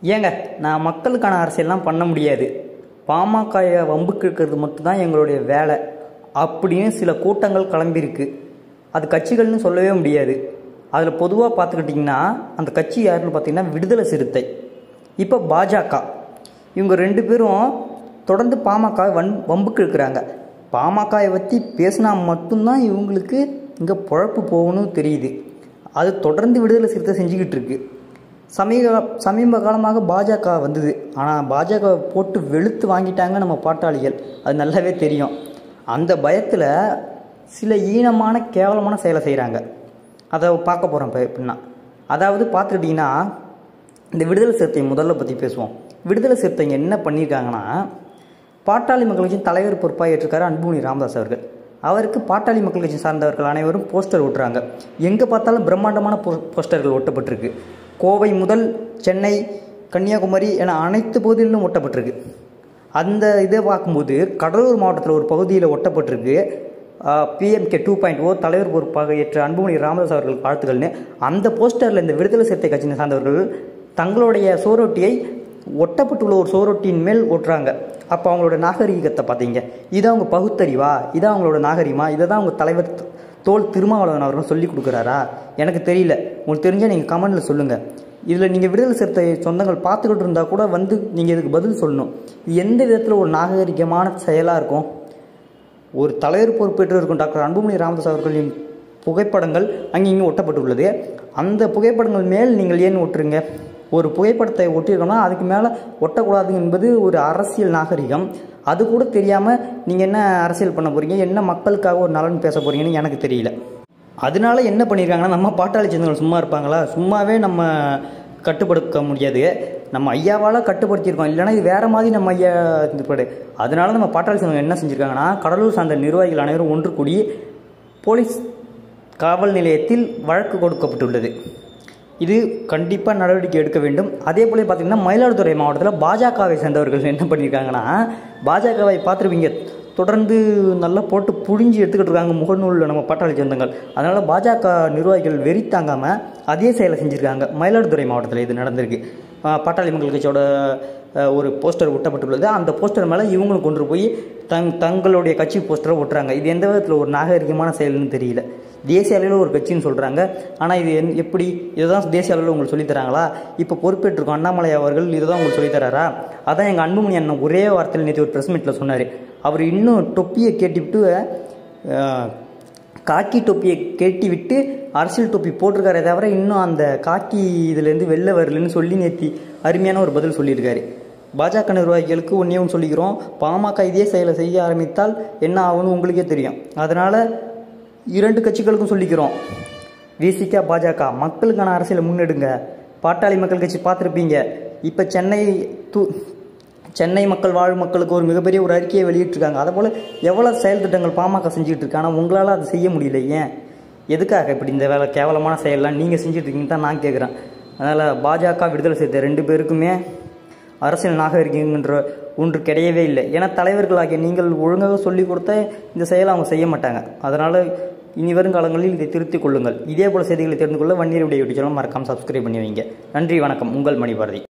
ஏங்க நான் மக்களுக்கான அரசியல்லாம் பண்ண முடியாது பாமகவை வம்புக்கு இருக்கிறது மட்டும்தான் எங்களுடைய வேலை அப்படின்னு சில கூட்டங்கள் கிளம்பியிருக்கு அது கட்சிகள்னு சொல்லவே முடியாது அதில் பொதுவாக பார்த்துக்கிட்டிங்கன்னா அந்த கட்சி யாருன்னு பார்த்தீங்கன்னா விடுதலை சிறுத்தை இப்போ பாஜக இவங்க ரெண்டு பேரும் தொடர்ந்து பாமக வன் வம்புக்கு இருக்கிறாங்க பாமகவை பற்றி பேசினா மட்டும்தான் இவங்களுக்கு இங்கே பொழப்பு போகணும்னு தெரியுது அது தொடர்ந்து விடுதலை சிறுத்தை செஞ்சுக்கிட்டு இருக்கு சமீப சமீப காலமாக பாஜக வந்தது ஆனால் பாஜக போட்டு வெளுத்து வாங்கிட்டாங்க நம்ம பாட்டாளிகள் அது நல்லாவே தெரியும் அந்த பயத்தில் சில ஈனமான கேவலமான செயலை செய்கிறாங்க அதை பார்க்க போகிறோம் இப்போ எப்படின்னா அதாவது பார்த்துக்கிட்டிங்கன்னா இந்த விடுதலை சிறுத்தை முதல்ல பற்றி பேசுவோம் விடுதலை சிறுத்தைங்க என்ன பண்ணியிருக்காங்கன்னா பாட்டாளி மக்கள் கட்சியின் தலைவர் பொறுப்பாக ஏற்றிருக்காரு அன்புமணி ராமதாஸ் அவர்கள் அவருக்கு பாட்டாளி மக்கள் கட்சி சார்ந்தவர்கள் அனைவரும் போஸ்டர் ஒட்டுறாங்க எங்கே பார்த்தாலும் பிரம்மாண்டமான போ போஸ்டர்கள் ஒட்டப்பட்டிருக்கு கோவை முதல் சென்னை கன்னியாகுமரி என அனைத்து பகுதிகளிலும் ஒட்டப்பட்டிருக்கு அந்த இதை பார்க்கும்போது கடலூர் மாவட்டத்தில் ஒரு பகுதியில் ஒட்டப்பட்டிருக்கு பிஎம்கே டூ பாயிண்ட் ஓ தலைவர் பொறுப்பாக ஏற்ற அன்புமணி ராமதாஸ் அவர்கள் வாழ்த்துக்கள்னு அந்த போஸ்டரில் இந்த விடுதலை சிறுத்தை கட்சியை சார்ந்தவர்கள் தங்களுடைய சோரொட்டியை ஒட்டப்பட்டுள்ள ஒரு சோரொட்டியின் மேல் ஒட்டுறாங்க அப்போ அவங்களோட நாகரிகத்தை பார்த்தீங்க இது அவங்க பகுத்தறிவா இது அவங்களோட நாகரிகமா இதை தான் அவங்க தலைவர் தோல் திருமாவளவன் அவர்கள் சொல்லி கொடுக்குறாரா எனக்கு தெரியல உங்களுக்கு தெரிஞ்சால் நீங்கள் கமெண்டில் சொல்லுங்கள் இதில் நீங்கள் விடுதலை சிறுத்தை சொந்தங்கள் பார்த்துக்கிட்டு இருந்தால் கூட வந்து நீங்கள் இதுக்கு பதில் சொல்லணும் இது எந்த விதத்தில் ஒரு நாகரிகமான செயலாக இருக்கும் ஒரு தலைவர் பொறுப்பேற்று இருக்கும் டாக்டர் அன்புமணி ராமதாஸ் அவர்களின் புகைப்படங்கள் அங்கே இங்கே ஒட்டப்பட்டுள்ளது அந்த புகைப்படங்கள் மேல் நீங்கள் ஏன் ஒட்டுறீங்க ஒரு புகைப்படத்தை ஒட்டியிருக்கோம்னா அதுக்கு மேலே ஒட்டக்கூடாது என்பது ஒரு அரசியல் நாகரிகம் அது கூட தெரியாமல் நீங்கள் என்ன அரசியல் பண்ண போகிறீங்க என்ன மக்களுக்காக ஒரு நலன் பேச போகிறீங்கன்னு எனக்கு தெரியல அதனால என்ன பண்ணியிருக்காங்கன்னா நம்ம பாட்டாளி சேர்ந்தவங்க சும்மா இருப்பாங்களா சும்மாவே நம்ம கட்டுப்படுத்த முடியாது நம்ம ஐயாவால் கட்டுப்படுத்தியிருக்கோம் இல்லைனா இது வேறு மாதிரி நம்ம ஐயா இது அதனால நம்ம பாட்டாளி சேர்ந்தவங்க என்ன செஞ்சுருக்காங்கன்னா கடலூர் சார்ந்த நிர்வாகிகள் அனைவரும் ஒன்று கூடி போலீஸ் காவல் நிலையத்தில் வழக்கு கொடுக்கப்பட்டுள்ளது இது கண்டிப்பாக நடவடிக்கை எடுக்க வேண்டும் அதே போல பார்த்தீங்கன்னா மயிலாடுதுறை மாவட்டத்தில் பாஜகவை சேர்ந்தவர்கள் என்ன பண்ணியிருக்காங்கன்னா பாஜகவை பார்த்துருப்பீங்க தொடர்ந்து நல்லா போட்டு புழிஞ்சு எடுத்துக்கிட்டு இருக்காங்க முகநூலில் நம்ம பாட்டாளி சொந்தங்கள் அதனால் பாஜக நிர்வாகிகள் வெறி தாங்காமல் அதே செயலை செஞ்சுருக்காங்க மயிலாடுதுறை மாவட்டத்தில் இது நடந்திருக்கு பாட்டாளி மக்கள் கட்சியோட ஒரு போஸ்டர் ஒட்டப்பட்டுள்ளது அந்த போஸ்டர் மேலே இவங்களும் கொண்டு போய் தங் தங்களுடைய கட்சி போஸ்டரை ஒட்டுறாங்க இது எந்த விதத்தில் ஒரு நாகரிகமான செயல்னு தெரியல தேசிய அளவில் ஒரு கட்சின்னு சொல்கிறாங்க ஆனால் இது என் எப்படி இதை தான் தேசிய அளவில் உங்களுக்கு சொல்லித்தராங்களா இப்போ பொறுப்பேற்றிருக்கோம் அண்ணாமலை அவர்கள் இதை தான் உங்களுக்கு சொல்லித்தராரா அதான் எங்கள் அன்புமணி அண்ணன் ஒரே வார்த்தையில் நேற்று ஒரு ப்ரெஸ் மீட்டில் சொன்னார் அவர் இன்னும் தொப்பியை கேட்டுவிட்டு காக்கி தொப்பியை கேட்டி விட்டு அரசியல் தொப்பி போட்டிருக்காரே தவிர இன்னும் அந்த காக்கி இதுலேருந்து வெளில வரலன்னு சொல்லி நேற்றி அருமையான ஒரு பதில் சொல்லியிருக்காரு பாஜக நிர்வாகிகளுக்கு ஒன்றே ஒன்று சொல்லிக்கிறோம் பாமக இதே செயலை செய்ய ஆரம்பித்தால் என்ன ஆகும்னு உங்களுக்கே தெரியும் அதனால் இரண்டு கட்சிகளுக்கும் சொல்லிக்கிறோம் விசிகா பாஜக மக்களுக்கான அரசியலை முன்னெடுங்க பாட்டாளி மக்கள் கட்சி பார்த்துருப்பீங்க இப்போ சென்னை தூ சென்னை மக்கள் வாழும் மக்களுக்கு ஒரு மிகப்பெரிய ஒரு அறிக்கையை வெளியிட்டிருக்காங்க அதே போல் எவ்வளோ செயல் திட்டங்கள் பாமக செஞ்சுட்டு இருக்கு ஆனால் உங்களால் அதை செய்ய முடியல ஏன் எதுக்காக இப்படி இந்த வேலை கேவலமான செயலெலாம் நீங்கள் செஞ்சுட்டு இருக்கீங்கன்னு தான் நான் கேட்குறேன் அதனால் பாஜக விடுதலை செய்த ரெண்டு பேருக்குமே அரசியல் நாகரிகங்கிற ஒன்று கிடையவே இல்லை ஏன்னா தலைவர்களாகிய நீங்கள் ஒழுங்காக சொல்லிக் கொடுத்த இந்த செயலை அவங்க செய்ய மாட்டாங்க அதனால் இனி வருங்காலங்களில் இதை திருத்திக் கொள்ளுங்கள் இதே போல செய்திகளை தெரிந்து கொள்ள வன்னியருடைய யூடியூப் சேனல் மறக்காமல் சப்ஸ்கிரைப் பண்ணி வைங்க நன்றி வணக்கம் உங்கள் மணிபாரதி